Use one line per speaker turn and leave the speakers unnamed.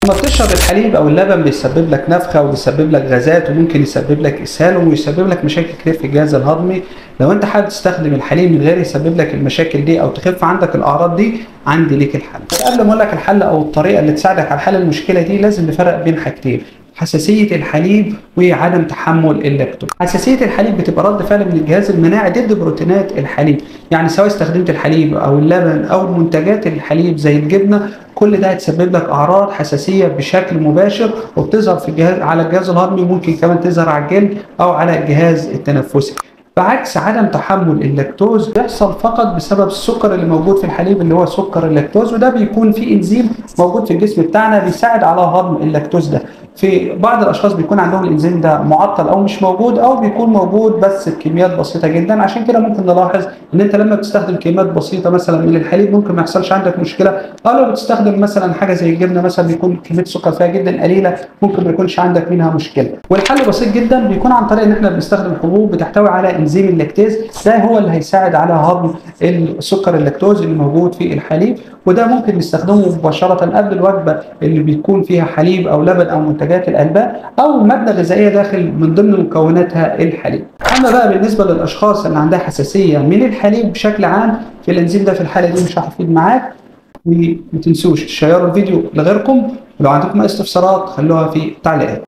لما بتشرب الحليب او اللبن بيسبب لك نفخه وبيسبب لك غازات وممكن يسبب لك اسهال ويسبب لك مشاكل كتير في الجهاز الهضمي لو انت حابب تستخدم الحليب من غير يسبب لك المشاكل دي او تخف عندك الاعراض دي عندي ليك الحل بس قبل ما اقول لك الحل او الطريقه اللي تساعدك على حل المشكله دي لازم نفرق بين حاجتين حساسية الحليب وعدم تحمل اللاكتوز. حساسية الحليب بتبقى رد فعل من الجهاز المناعي ضد بروتينات الحليب، يعني سواء استخدمت الحليب او اللبن او منتجات الحليب زي الجبنة كل ده هتسبب لك اعراض حساسية بشكل مباشر وبتظهر في الجهاز على الجهاز الهضمي ممكن كمان تظهر على الجلد او على الجهاز التنفسي. بعكس عدم تحمل اللاكتوز بيحصل فقط بسبب السكر اللي موجود في الحليب اللي هو سكر اللاكتوز وده بيكون فيه انزيم موجود في الجسم بتاعنا بيساعد على هضم اللاكتوز ده في بعض الاشخاص بيكون عندهم الانزيم ده معطل او مش موجود او بيكون موجود بس بكميات بسيطه جدا عشان كده ممكن نلاحظ ان انت لما بتستخدم كميات بسيطه مثلا من الحليب ممكن ما يحصلش عندك مشكله او لو بتستخدم مثلا حاجه زي الجبنه مثلا بيكون كميه السكر فيها جدا قليله ممكن ما يكونش عندك منها مشكله والحل بسيط جدا بيكون عن طريق ان احنا بنستخدم حبوب بتحتوي على انزيم اللاكتيز ده هو اللي هيساعد على هضم السكر اللاكتوز اللي موجود في الحليب وده ممكن نستخدمه مباشره قبل الوجبه اللي بيكون فيها حليب او لبن او منتجات الالبان او ماده غذائيه داخل من ضمن مكوناتها الحليب. اما بقى بالنسبه للاشخاص اللي عندها حساسيه من الحليب بشكل عام في الانزيم ده في الحاله دي مش هحفيد معاك وما تنسوش تشيروا الفيديو لغيركم ولو عندكم اي استفسارات خلوها في التعليقات